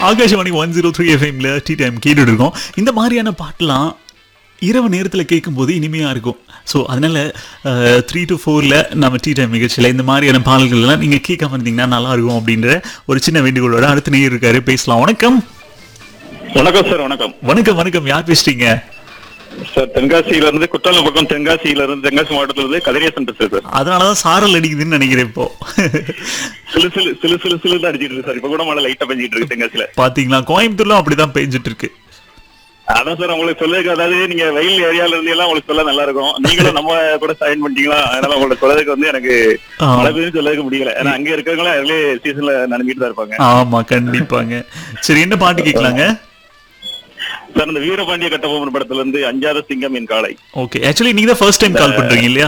Akashvani one zero three எஃப்எம்ல tea time கேட்டுட்டு இருக்கோம் இந்த மாதிரியான பாட்டெலாம் இரவு நேரத்தில் கேட்கும்போது இனிமையாக இருக்கும் ஸோ அதனால த்ரீ டு ஃபோரில் நம்ம டீ டைம் நிகழ்ச்சியில் இந்த மாதிரியான பாடல்கள்லாம் நீங்கள் கேட்காம இருந்தீங்கன்னா நல்லா இருக்கும் அப்படின்ற ஒரு சின்ன வேண்டுகோளோட அடுத்த நேர் இருக்காரு பேசலாம் வணக்கம் வணக்கம் சார் வணக்கம் வணக்கம் வணக்கம் யார் பேசுறீங்க சார் தென்காசியில இருந்து குற்றாலம் பக்கம் தென்காசியில இருந்து தென்காசி மாவட்டத்துல இருந்து கதிரேசன் பேசுறேன் சார் அதனால தான் சாரல் அடிக்குதுன்னு நினைக்கிறேன் இப்போ சிலு சிலு சிலு சிலு சிலு தான் அடிச்சிட்டு இருக்கு சார் இப்ப கூட மழை லைட்டா பெஞ்சிட்டு இருக்கு தென்காசியில பாத்தீங்களா கோயம்புத்தூர்லும் அப்படிதான் பெஞ்சிட்டு இருக்கு அதான் சார் உங்களுக்கு சொல்லுறதுக்கு அதாவது நீங்க வெயில் ஏரியால இருந்து எல்லாம் உங்களுக்கு சொல்ல நல்லா இருக்கும் நீங்களும் நம்ம கூட சைன் பண்ணிட்டீங்களா அதனால உங்களுக்கு சொல்றதுக்கு வந்து எனக்கு ஆ. மழை பெய்யும் சொல்லதுக்கு முடியல ஏன்னா அங்க இருக்கிறவங்களும் அதுலயே சீசன்ல நனைஞ்சிட்டு தான் இருப்பாங்க ஆமா கண்டிப்பாங்க சரி என்ன பாட்டு கேட்கலாங்க சார் இந்த வீரபாண்டிய கட்டபொம்மன் படத்துல இருந்து அஞ்சாத சிங்கம் என் காலை ஓகே ஆக்சுவலி நீங்க தான் ஃபர்ஸ்ட் டைம் கால் பண்றீங்க இல்லையா